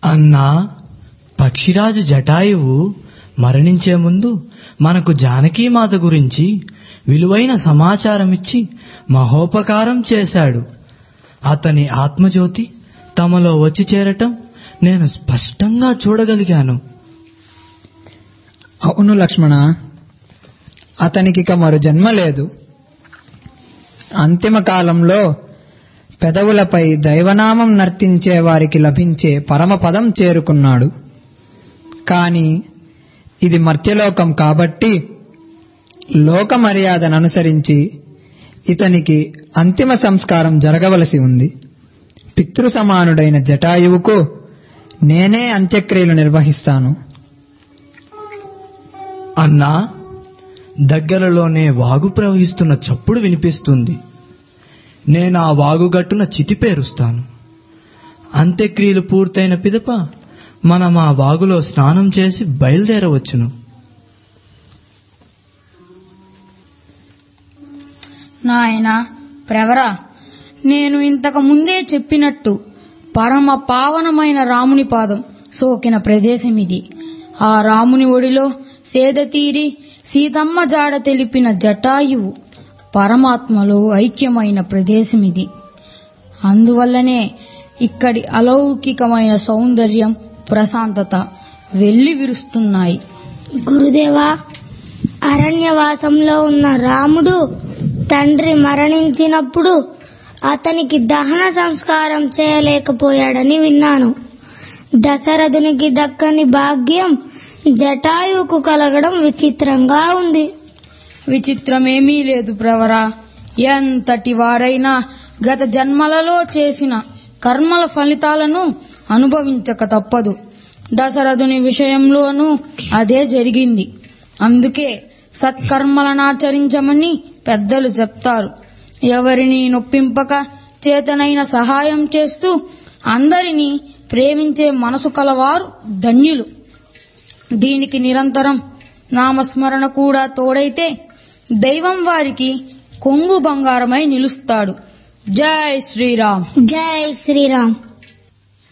అన్నా పక్షిరాజు జటాయువు మరణించే ముందు మనకు జానకీమాత గురించి విలువైన సమాచారం ఇచ్చి మహోపకారం చేశాడు అతని ఆత్మజ్యోతి తమలో వచ్చి చేరటం నేను స్పష్టంగా చూడగలిగాను అవును లక్ష్మణ అతనికిక మరు జన్మ లేదు అంతిమ కాలంలో పెదవులపై దైవనామం నర్తించే వారికి లభించే పరమపదం చేరుకున్నాడు కాని ఇది మర్త్యలోకం కాబట్టి లోక మర్యాదను అనుసరించి ఇతనికి అంతిమ సంస్కారం జరగవలసి ఉంది పితృ సమానుడైన జటాయువుకు నేనే అంత్యక్రియలు నిర్వహిస్తాను అన్నా దగ్గరలోనే వాగు ప్రవహిస్తున్న చప్పుడు వినిపిస్తుంది నేను ఆ వాగుగట్టున చితి పేరుస్తాను అంత్యక్రియలు పూర్తయిన పిదప మనం ఆ వాగులో స్నానం చేసి బయలుదేరవచ్చును నాయనా ప్రవరా నేను ఇంతకు ముందే చెప్పినట్టు పరమ పావనమైన రాముని పాదం సోకిన ప్రదేశం ఇది ఆ రాముని ఒడిలో సేద తీరి సీతమ్మ జాడ తెలిపిన జటాయువు పరమాత్మలో ఐక్యమైన ప్రదేశం ఇది అందువల్లనే ఇక్కడి అలౌకికమైన సౌందర్యం ప్రశాంతత వెళ్లి విరుస్తున్నాయి గురుదేవా అరణ్యవాసంలో ఉన్న రాముడు తండ్రి మరణించినప్పుడు అతనికి దహన సంస్కారం చేయలేకపోయాడని విన్నాను దశరథునికి దక్కని భాగ్యం జటాయువుకు కలగడం విచిత్రంగా ఉంది విచిత్రమేమీ లేదు ప్రవరా ఎంతటి వారైనా గత జన్మలలో చేసిన కర్మల ఫలితాలను అనుభవించక తప్పదు దశరథుని విషయంలోనూ అదే జరిగింది అందుకే సత్కర్మలనాచరించమని పెద్దలు చెప్తారు ఎవరిని నొప్పింపక చేతనైన సహాయం చేస్తూ అందరినీ ప్రేమించే మనసు కలవారు ధన్యులు దీనికి నిరంతరం నామస్మరణ కూడా తోడైతే దైవం వారికి కొంగు బంగారమై నిలుస్తాడు జై శ్రీరామ్ జై శ్రీరామ్